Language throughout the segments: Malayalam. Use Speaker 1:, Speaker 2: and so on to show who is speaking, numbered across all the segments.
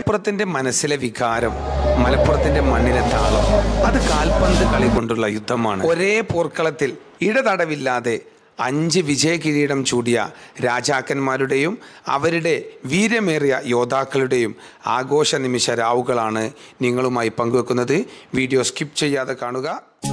Speaker 1: മലപ്പുറത്തിന്റെ മനസ്സിലെ വികാരം മലപ്പുറത്തിന്റെ മണ്ണിലെ താളം അത് കാൽപന്ത് കളി കൊണ്ടുള്ള യുദ്ധമാണ് ഒരേ പോർക്കളത്തിൽ ഇടതടവില്ലാതെ അഞ്ച് വിജയ കിരീടം ചൂടിയ രാജാക്കന്മാരുടെയും അവരുടെ വീര്യമേറിയ യോദ്ധാക്കളുടെയും ആഘോഷ നിമിഷ രാവുകളാണ് നിങ്ങളുമായി പങ്കുവെക്കുന്നത് വീഡിയോ സ്കിപ്പ് ചെയ്യാതെ കാണുക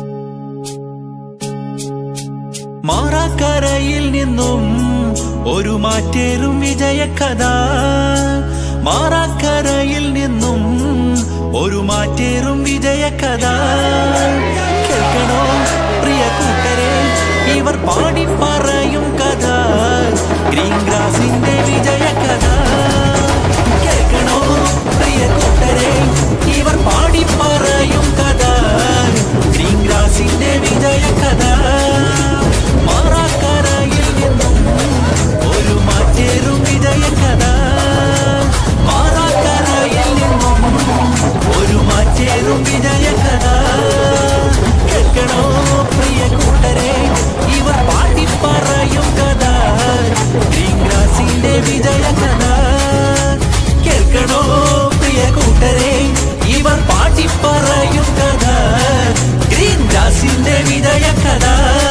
Speaker 2: മാറാക്കരയിൽ നിന്നും ഒരു മാറ്റേറും വിജയകഥ മാറാക്കരയിൽ നിന്നും ഒരു മാറ്റേറും വിജയകഥ കേൾക്കണോ പ്രിയ കൂട്ടരെ ഇവർ പാടി പറയും കഥ ഗ്രീൻ ഗ്രാസിന്റെ വിജയകഥ കേൾക്കണോ പ്രിയ കൂട്ടരെ ഇവർ പാടി പറയും കഥ ഗ്രീൻ ഗ്രാസിന്റെ വിജയകഥ മാറാക്കരയിൽ നിന്നും ഒരു മാറ്റേറും വിജയകഥ മാറാക്കരയിൽ നിന്നും ഒരു മാറ്റേറും വിജയകഥ കേൾക്കണോ പ്രിയ കൂട്ടരെ ഇവർ പാടി പറയും കഥ ഗ്രീൻ ഗ്രാസിന്റെ വിജയകഥ കേൾക്കണോ പ്രിയ കൂട്ടരെ ഇവർ പാടി പറയും കഥ ഗ്രീൻ ഗ്രാസിന്റെ വിജയകഥ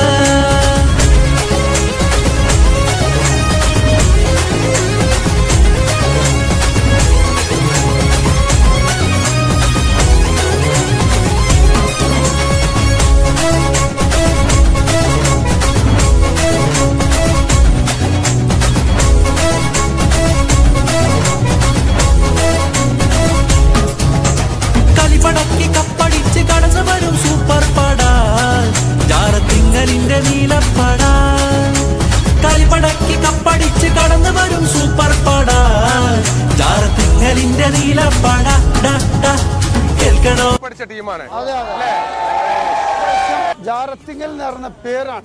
Speaker 2: കളിപടക്കി കപ്പടിച്ച് കടന്നു വരും സൂപ്പർ പട ജാറത്തിങ്ങലിന്റെ നീലപ്പട കളിപടക്കി കപ്പടിച്ച് കടന്നു വരും സൂപ്പർ പട ജാറത്തിങ്ങലിന്റെ നീലപ്പട ഡ, ഡ. കേൾക്കണോ
Speaker 3: പഠിച്ച ടീമാണ്
Speaker 4: അതെ അതെ ജാറത്തിങ്കൽ എന്ന് പറഞ്ഞ പേരാണ്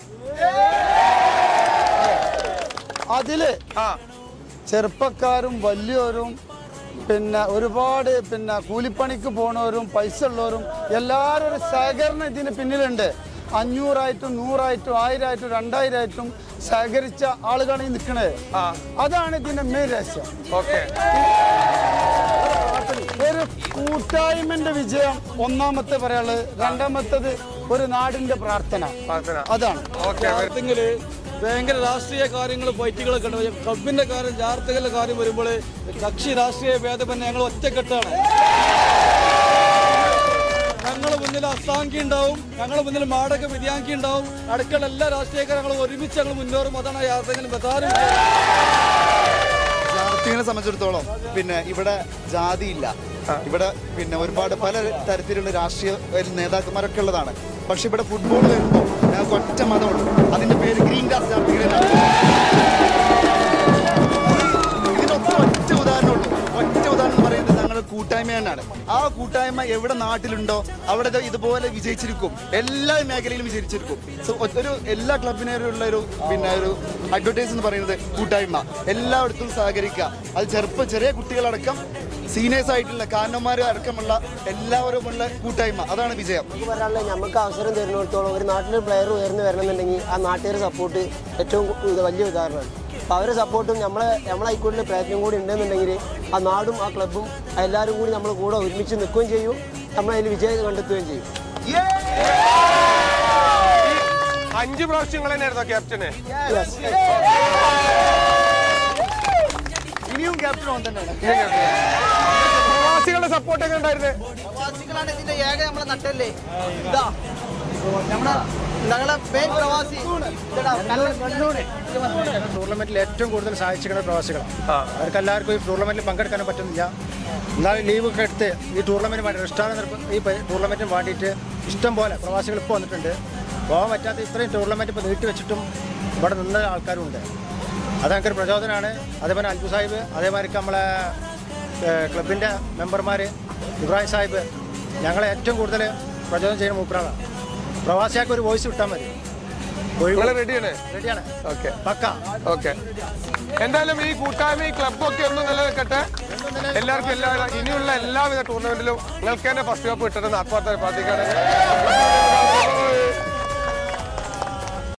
Speaker 4: അതില്
Speaker 3: ആ
Speaker 4: ചെറുപ്പക്കാരും വലിയവരും പിന്നെ ഒരുപാട് പിന്നെ കൂലിപ്പണിക്ക് പോണവരും പൈസ ഉള്ളവരും എല്ലാവരും ഒരു സഹകരണം ഇതിന് പിന്നിലുണ്ട് അഞ്ഞൂറായിട്ടും നൂറായിട്ടും ആയിരമായിട്ടും രണ്ടായിരമായിട്ടും സഹകരിച്ച ആളുകളാണ് ഈ നിൽക്കുന്നത്
Speaker 3: ആ
Speaker 4: അതാണ് ഇതിന്റെ മെയിൻ രഹസ്യം
Speaker 3: ഓക്കെ
Speaker 4: ഒരു കൂട്ടായ്മന്റെ വിജയം ഒന്നാമത്തെ പറയാനുള്ളത് രണ്ടാമത്തത് ഒരു നാടിന്റെ പ്രാർത്ഥന
Speaker 3: പ്രാർത്ഥന
Speaker 4: അതാണ്
Speaker 3: ഓക്കെ
Speaker 5: ജാർത്തിങ്കില് ഭയങ്കര രാഷ്ട്രീയ കാര്യങ്ങൾ ഫൈറ്റുകളൊക്കെ ഉണ്ട് പക്ഷേ ക്ലബിന്റെ കാര്യം ജാർത്തകളുടെ കാര്യം വരുമ്പോൾ കക്ഷി രാഷ്ട്രീയ ഭേദമന്യേ ഞങ്ങൾ ഒറ്റക്കെട്ടാണ് ഞങ്ങൾ മുന്നിൽ അസാങ്കി ഉണ്ടാവും ഞങ്ങൾ മുന്നിൽ മാടക വിദ്യാങ്കി ഉണ്ടാവും അടുക്കള എല്ലാ രാഷ്ട്രീയക്കാരും ഞങ്ങൾ ഒരുമിച്ച് ഞങ്ങൾ മുന്നേറും അതാണ് യാത്രകൾ പ്രധാന വിജയം
Speaker 6: ജാതികളെ സംബന്ധിച്ചിടത്തോളം പിന്നെ ഇവിടെ ജാതിയില്ല ഇവിടെ പിന്നെ ഒരുപാട് പല തരത്തിലുള്ള രാഷ്ട്രീയ നേതാക്കന്മാരൊക്കെ ഉള്ളതാണ് പക്ഷെ ഇവിടെ ഫുട്ബോൾ വരുമ്പോൾ ഞങ്ങൾക്ക് ഒറ്റ മതമുള്ളൂ അതിന്റെ പേര് ഗ്രീൻ ഗ്രാസ് ജാതികൾ എന്നാണ്. ഇതിനൊക്കെ ഒറ്റ ഉദാഹരണമുള്ളൂ ഒറ്റ ഉദാഹരണം എന്ന് പറയുന്നത് ഞങ്ങളുടെ കൂട്ടായ്മ തന്നെയാണ് ആ കൂട്ടായ്മ എവിടെ നാട്ടിലുണ്ടോ അവിടെ ഇത് ഇതുപോലെ വിജയിച്ചിരിക്കും എല്ലാ മേഖലയിലും വിജയിച്ചിരിക്കും സോ ഒരു എല്ലാ ക്ലബിനുള്ള ഒരു പിന്നെ ഒരു അഡ്വർടൈസ് എന്ന് പറയുന്നത് കൂട്ടായ്മ എല്ലായിടത്തും സഹകരിക്കുക അത് ചെറുപ്പം ചെറിയ കുട്ടികളടക്കം സീനിയേഴ്സ് ആയിട്ടുള്ള കാരണന്മാർ അടക്കമുള്ള എല്ലാവരുമുള്ള കൂട്ടായ്മ അതാണ് വിജയം
Speaker 7: നമുക്ക് പറയാനുള്ളത് നമുക്ക് അവസരം തരുന്നിടത്തോളം ഒരു നാട്ടിലൊരു പ്ലെയർ ഉയർന്നു വരണമെന്നുണ്ടെങ്കിൽ ആ നാട്ടുകാർ സപ്പോർട്ട് ഏറ്റവും ഇത് വലിയ ഉദാഹരണമാണ് അപ്പോൾ അവരുടെ സപ്പോർട്ടും നമ്മളെ നമ്മളെ ഹൈക്കോടതിയിലെ പ്രയത്നം കൂടി ഉണ്ടെന്നുണ്ടെങ്കിൽ ആ നാടും ആ ക്ലബും എല്ലാവരും കൂടി നമ്മൾ കൂടെ ഒരുമിച്ച് നിൽക്കുകയും ചെയ്യും നമ്മൾ അതിൽ വിജയം കണ്ടെത്തുകയും ചെയ്യും
Speaker 3: അഞ്ച് പ്രാവശ്യങ്ങൾ തന്നെയായിരുന്നു ക്യാപ്റ്റന്
Speaker 6: ഇനിയും ക്യാപ്റ്റൻ ഓൺ തന്നെയാണ്
Speaker 3: പ്രവാസികളുടെ സപ്പോർട്ട് ഒക്കെ ഉണ്ടായിരുന്നേ
Speaker 8: പ്രവാസികളാണ് ഇതിന്റെ ഏക നമ്മളെ നട്ടല്ലേ ഇതാ നമ്മളെ ഞങ്ങളെ മെയിൻ പ്രവാസി ഇതെടാ,
Speaker 9: ടൂർണമെന്റിൽ ഏറ്റവും കൂടുതൽ സഹായിച്ചിരിക്കുന്ന പ്രവാസികളാണ് അവർക്ക് എല്ലാവർക്കും ഈ ടൂർണമെന്റിൽ പങ്കെടുക്കാനും പറ്റുന്നില്ല എന്നാലും ലീവ് ഒക്കെ എടുത്ത് ഈ ടൂർണമെന്റ് വേണ്ടി റെസ്റ്റാറൻ ഈ പ- ടൂർണമെന്റിന് വേണ്ടിയിട്ട് ഇഷ്ടം പോലെ പ്രവാസികൾ ഇപ്പോൾ വന്നിട്ടുണ്ട് പോകാൻ പറ്റാത്ത ഇത്രയും ടൂർണമെന്റ് ഇപ്പോൾ നീട്ടി വെച്ചിട്ടും ഇവിടെ നിന്ന ആൾക്കാരുണ്ട് അത് ഞങ്ങൾക്കൊരു പ്രചോദനമാണ് അതേപോലെ അൽബു സാഹിബ് അതേമാതിരി നമ്മളെ ക്ലബിൻ്റെ മെമ്പർമാർ ഇബ്രാഹിം സാഹിബ് ഞങ്ങളെ ഏറ്റവും കൂടുതൽ പ്രചോദനം ചെയ്യുന്ന മൂപ്പറാളാണ് പ്രവാസിയാൾക്ക് ഒരു വോയിസ് വിട്ടാൽ മതി
Speaker 3: നിങ്ങൾ റെഡിയാണ്
Speaker 9: റെഡിയാണ്
Speaker 3: ഓക്കെ
Speaker 9: പക്ക
Speaker 3: ഓക്കെ എന്തായാലും ഈ കൂട്ടായ്മ ഈ ക്ലബൊക്കെ ഒന്നും നിലനിൽക്കട്ടെ എല്ലാവർക്കും എല്ലാ ഇനിയുള്ള എല്ലാവിധ ടൂർണമെന്റിലും നിങ്ങൾക്ക് തന്നെ ഫസ്റ്റ് കപ്പ് കിട്ടണമെന്ന് ആത്മാർത്ഥമായി പ്രാർത്ഥിക്കുകയാണ്